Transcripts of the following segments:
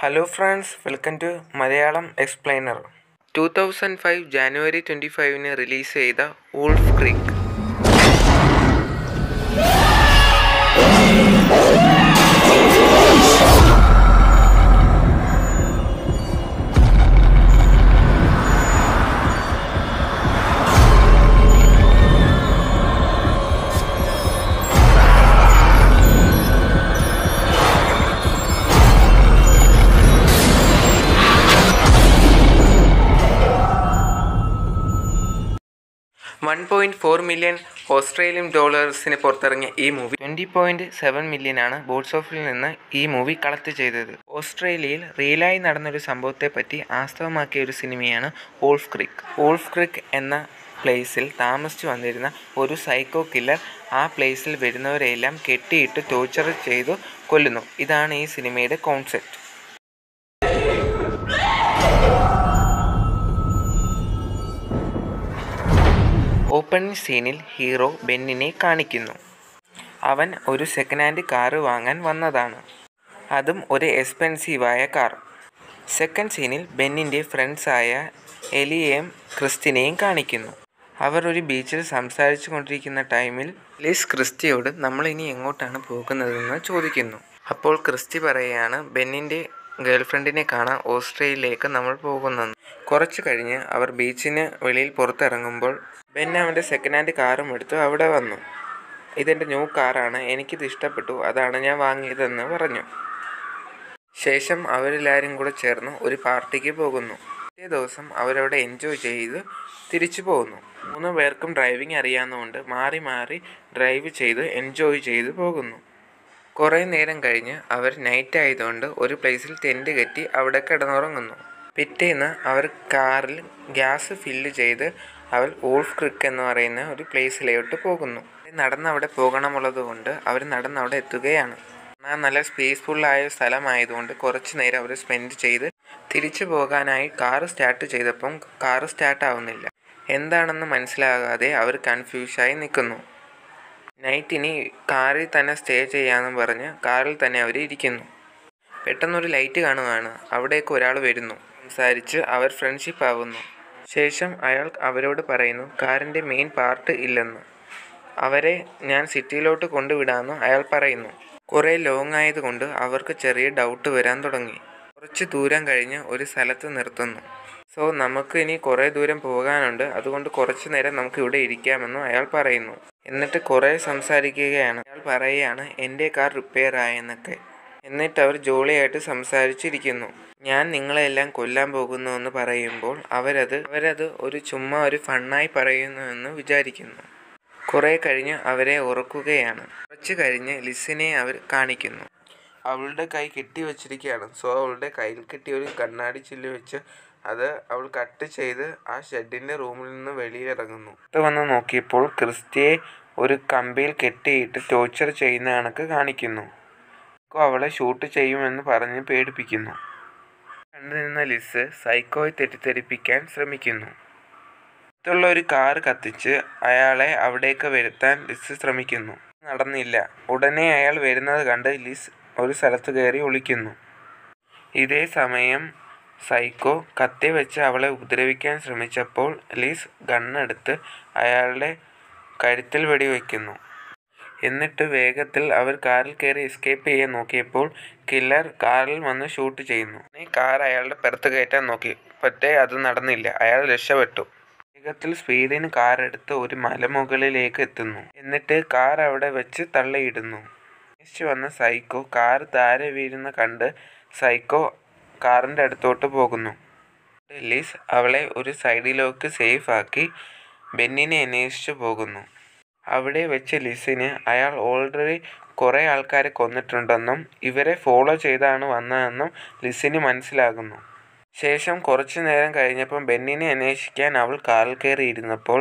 hello friends welcome to Malayalam explainer two thousand five January twenty ഫൈവിന് release ചെയ്ത Wolf Creek one point four million Australian ഡോളേഴ്സിന് പുറത്തിറങ്ങിയ ഈ movie twenty point seven മില്യനാണ് box ഓഫീസിൽ നിന്ന് ഈ മൂവി കളക്ട് ചെയ്തത് ഓസ്ട്രേലിയയിൽ റിയലായി നടന്നൊരു സംഭവത്തെപ്പറ്റി ആസ്തവമാക്കിയ ഒരു സിനിമയാണ് വോൾഫ് ക്രിക്ക് വോൾഫ് ക്രിക്ക് എന്ന പ്ലേസിൽ താമസിച്ചു വന്നിരുന്ന ഒരു സൈക്കോ കില്ലർ ആ പ്ലേസിൽ വരുന്നവരെയെല്ലാം കെട്ടിയിട്ട് ടോർച്ചർ ചെയ്തു കൊല്ലുന്നു ഇതാണ് ഈ സിനിമയുടെ കോൺസെപ്റ്റ് ഓപ്പണിംഗ് സീനിൽ ഹീറോ ബെന്നിനെ കാണിക്കുന്നു അവൻ ഒരു സെക്കൻഡ് ഹാൻഡ് കാറ് വാങ്ങാൻ വന്നതാണ് അതും ഒരു എക്സ്പെൻസീവായ കാർ സെക്കൻഡ് സീനിൽ ബെന്നിൻ്റെ ഫ്രണ്ട്സായ എലിയെയും ക്രിസ്റ്റിനെയും കാണിക്കുന്നു അവർ ഒരു ബീച്ചിൽ സംസാരിച്ചു കൊണ്ടിരിക്കുന്ന ടൈമിൽ ലിസ് ക്രിസ്റ്റിയോട് നമ്മൾ ഇനി എങ്ങോട്ടാണ് പോകുന്നതെന്ന് ചോദിക്കുന്നു അപ്പോൾ ക്രിസ്റ്റി പറയുകയാണ് ബെന്നിൻ്റെ ഗേൾഫ്രണ്ടിനെ കാണാൻ ഓസ്ട്രേലിയയിലേക്ക് നമ്മൾ പോകുന്നെന്ന് കുറച്ച് കഴിഞ്ഞ് അവർ ബീച്ചിന് വെളിയിൽ പുറത്തിറങ്ങുമ്പോൾ ബെൻ അവൻ്റെ സെക്കൻഡ് ഹാൻഡ് കാറും എടുത്ത് അവിടെ വന്നു ഇതെൻ്റെ ന്യൂ കാറാണ് എനിക്കിത് ഇഷ്ടപ്പെട്ടു അതാണ് ഞാൻ വാങ്ങിയതെന്ന് പറഞ്ഞു ശേഷം അവരെല്ലാവരും കൂടെ ചേർന്ന് ഒരു പാർട്ടിക്ക് പോകുന്നു പിറ്റേ ദിവസം അവരവിടെ എൻജോയ് ചെയ്ത് തിരിച്ചു പോകുന്നു മൂന്ന് പേർക്കും ഡ്രൈവിംഗ് അറിയാവുന്നതുകൊണ്ട് മാറി മാറി ഡ്രൈവ് ചെയ്ത് എൻജോയ് ചെയ്ത് പോകുന്നു കുറേ നേരം കഴിഞ്ഞ് അവർ നൈറ്റ് ആയതുകൊണ്ട് ഒരു പ്ലേസിൽ ടെൻറ്റ് കെട്ടി അവിടെ കിടന്നുറങ്ങുന്നു പിറ്റേന്ന് അവർ കാറിൽ ഗ്യാസ് ഫില്ല് ചെയ്ത് അവർ വോൾഫ് ക്രിക്ക് എന്ന് പറയുന്ന ഒരു പ്ലേസിലോട്ട് പോകുന്നു നടന്ന് അവിടെ പോകണമുള്ളത് കൊണ്ട് അവർ നടന്ന് അവിടെ എത്തുകയാണ് എന്നാൽ നല്ല പീസ്ഫുള്ളായ സ്ഥലമായതുകൊണ്ട് കുറച്ച് നേരം അവർ സ്പെൻഡ് ചെയ്ത് തിരിച്ചു പോകാനായി കാറ് സ്റ്റാർട്ട് ചെയ്തപ്പം കാറ് സ്റ്റാർട്ട് ആവുന്നില്ല എന്താണെന്ന് മനസ്സിലാകാതെ അവർ കൺഫ്യൂഷായി നിൽക്കുന്നു നൈറ്റ് ഇനി കാറിൽ തന്നെ സ്റ്റേ ചെയ്യാമെന്ന് പറഞ്ഞ് കാറിൽ തന്നെ അവർ ഇരിക്കുന്നു പെട്ടെന്നൊരു ലൈറ്റ് കാണുകയാണ് അവിടേക്ക് ഒരാൾ വരുന്നു സംസാരിച്ച് അവർ ഫ്രണ്ട്ഷിപ്പ് ആവുന്നു ശേഷം അയാൾ അവരോട് പറയുന്നു കാറിൻ്റെ മെയിൻ പാർട്ട് ഇല്ലെന്ന് അവരെ ഞാൻ സിറ്റിയിലോട്ട് കൊണ്ടുവിടാമെന്ന് അയാൾ പറയുന്നു കുറേ ലോങ് ആയതുകൊണ്ട് അവർക്ക് ചെറിയ ഡൗട്ട് വരാൻ തുടങ്ങി കുറച്ച് ദൂരം കഴിഞ്ഞ് ഒരു സ്ഥലത്ത് നിർത്തുന്നു സോ നമുക്ക് ഇനി കുറേ ദൂരം പോകാനുണ്ട് അതുകൊണ്ട് കുറച്ച് നേരം നമുക്ക് ഇവിടെ ഇരിക്കാമെന്നും അയാൾ പറയുന്നു എന്നിട്ട് കുറേ സംസാരിക്കുകയാണ് അയാൾ പറയുകയാണ് എൻ്റെ കാർ റിപ്പയർ ആയെന്നൊക്കെ എന്നിട്ട് അവർ ജോളിയായിട്ട് സംസാരിച്ചിരിക്കുന്നു ഞാൻ നിങ്ങളെല്ലാം കൊല്ലാൻ പോകുന്നു എന്ന് പറയുമ്പോൾ അവരത് അവരത് ഒരു ചുമ്മാ ഒരു ഫണ്ണായി പറയുന്നു എന്ന് വിചാരിക്കുന്നു കുറേ കഴിഞ്ഞ് അവരെ ഉറക്കുകയാണ് കുറച്ച് കഴിഞ്ഞ് ലിസിനെ അവർ കാണിക്കുന്നു അവളുടെ കൈ കെട്ടി വെച്ചിരിക്കുകയാണ് സോ അവളുടെ കയ്യിൽ കെട്ടിയ ഒരു കണ്ണാടി ചില്ല് വെച്ച് അത് അവൾ കട്ട് ചെയ്ത് ആ ഷെഡിൻ്റെ റൂമിൽ നിന്ന് വെളിയിലിറങ്ങുന്നു വന്ന് നോക്കിയപ്പോൾ ക്രിസ്റ്റിയെ ഒരു കമ്പിയിൽ കെട്ടിയിട്ട് ടോർച്ചർ ചെയ്യുന്ന കണക്ക് കാണിക്കുന്നു അവളെ ഷൂട്ട് ചെയ്യുമെന്ന് പറഞ്ഞ് പേടിപ്പിക്കുന്നു കണ്ടുനിന്ന ലിസ് സൈക്കോയെ തെറ്റിദ്ധരിപ്പിക്കാൻ ശ്രമിക്കുന്നു അടുത്തുള്ള ഒരു കാർ കത്തിച്ച് അയാളെ അവിടേക്ക് വരുത്താൻ ലിസ് ശ്രമിക്കുന്നു നടന്നില്ല ഉടനെ അയാൾ വരുന്നത് കണ്ട് ലിസ് ഒരു സ്ഥലത്ത് കയറി ഒളിക്കുന്നു ഇതേ സമയം സൈക്കോ കത്തി വെച്ച് അവളെ ഉപദ്രവിക്കാൻ ശ്രമിച്ചപ്പോൾ ലിസ് ഗണ്ണെടുത്ത് അയാളുടെ കഴുത്തിൽ വെടിവെക്കുന്നു എന്നിട്ട് വേഗത്തിൽ അവർ കാറിൽ കയറി എസ്കേപ്പ് ചെയ്യാൻ നോക്കിയപ്പോൾ കില്ലർ കാറിൽ വന്ന് ഷൂട്ട് ചെയ്യുന്നു കാർ അയാളുടെ പുറത്ത് കയറ്റാൻ നോക്കി പക്ഷേ അത് നടന്നില്ല അയാൾ രക്ഷപ്പെട്ടു വേഗത്തിൽ സ്പീഡിന് കാർ എടുത്ത് ഒരു മലമുകളിലേക്ക് എത്തുന്നു എന്നിട്ട് കാർ അവിടെ വെച്ച് തള്ളിയിടുന്നു അന്വേഷിച്ച് വന്ന സൈക്കോ കാർ താരെ വീഴുന്ന കണ്ട് സൈക്കോ കാറിൻ്റെ അടുത്തോട്ട് പോകുന്നു ലിസ് അവളെ ഒരു സൈഡിലേക്ക് സേഫ് ആക്കി ബെന്നിനെ അന്വേഷിച്ചു പോകുന്നു അവിടെ വെച്ച് ലിസിന് അയാൾ ഓൾറെഡി കുറേ ആൾക്കാരെ കൊന്നിട്ടുണ്ടെന്നും ഇവരെ ഫോളോ ചെയ്താണ് വന്നതെന്നും ലിസിന് മനസ്സിലാകുന്നു ശേഷം കുറച്ചു നേരം കഴിഞ്ഞപ്പം ബെന്നിനെ അന്വേഷിക്കാൻ അവൾ കാറിൽ കയറി ഇരുന്നപ്പോൾ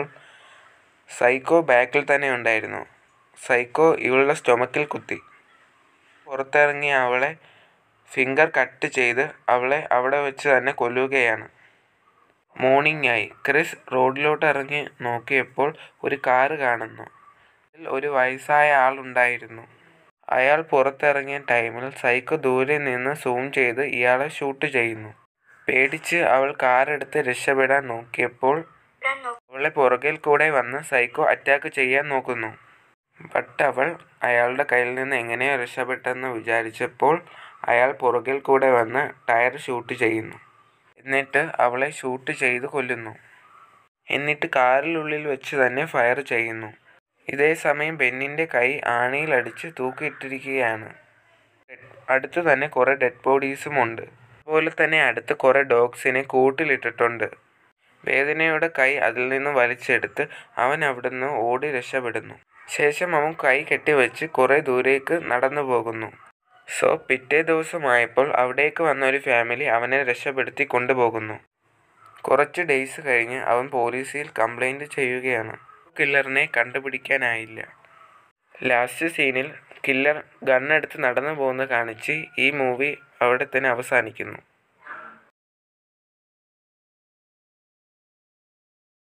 സൈക്കോ ബാക്കിൽ തന്നെ ഉണ്ടായിരുന്നു സൈക്കോ ഇവളുടെ സ്റ്റൊമക്കിൽ കുത്തി പുറത്തിറങ്ങിയ അവളെ ഫിംഗർ കട്ട് ചെയ്ത് അവളെ അവിടെ വെച്ച് തന്നെ കൊല്ലുകയാണ് മോർണിംഗ് ആയി ക്രിസ് റോഡിലോട്ട് ഇറങ്ങി നോക്കിയപ്പോൾ ഒരു കാറ് കാണുന്നു അതിൽ ഒരു വയസ്സായ ആളുണ്ടായിരുന്നു അയാൾ പുറത്തിറങ്ങിയ ടൈമിൽ സൈക്കോ ദൂരെ നിന്ന് സൂം ചെയ്ത് ഇയാളെ ഷൂട്ട് ചെയ്യുന്നു പേടിച്ച് അവൾ കാറെടുത്ത് രക്ഷപ്പെടാൻ നോക്കിയപ്പോൾ അവളെ പുറകിൽ കൂടെ വന്ന് സൈക്കോ അറ്റാക്ക് ചെയ്യാൻ നോക്കുന്നു ബട്ട് അവൾ അയാളുടെ കയ്യിൽ നിന്ന് എങ്ങനെയോ രക്ഷപ്പെട്ടെന്ന് വിചാരിച്ചപ്പോൾ അയാൾ പുറകിൽ കൂടെ വന്ന് ടയർ ഷൂട്ട് ചെയ്യുന്നു എന്നിട്ട് അവളെ ഷൂട്ട് ചെയ്ത് കൊല്ലുന്നു എന്നിട്ട് കാറിനുള്ളിൽ വെച്ച് തന്നെ ഫയർ ചെയ്യുന്നു ഇതേ സമയം ബെന്നിൻ്റെ കൈ ആണിയിലടിച്ച് തൂക്കിയിട്ടിരിക്കുകയാണ് അടുത്ത് തന്നെ കുറേ ഡെഡ് ബോഡീസും ഉണ്ട് അതുപോലെ തന്നെ അടുത്ത് കുറേ ഡോഗ്സിനെ കൂട്ടിലിട്ടിട്ടുണ്ട് വേദനയുടെ കൈ അതിൽ നിന്ന് വലിച്ചെടുത്ത് അവൻ അവിടുന്ന് ഓടി രക്ഷപ്പെടുന്നു ശേഷം അവൻ കൈ കെട്ടിവെച്ച് കുറേ ദൂരേക്ക് നടന്നു പോകുന്നു സോ പിറ്റേ ദിവസമായപ്പോൾ അവിടേക്ക് വന്ന ഒരു ഫാമിലി അവനെ രക്ഷപ്പെടുത്തി കൊണ്ടുപോകുന്നു കുറച്ച് ഡേയ്സ് കഴിഞ്ഞ് അവൻ പോലീസിൽ കംപ്ലൈൻറ്റ് ചെയ്യുകയാണ് കില്ലറിനെ കണ്ടുപിടിക്കാനായില്ല ലാസ്റ്റ് സീനിൽ കില്ലർ ഗണ്ണെടുത്ത് നടന്നു പോകുന്നത് കാണിച്ച് ഈ മൂവി അവിടെ തന്നെ അവസാനിക്കുന്നു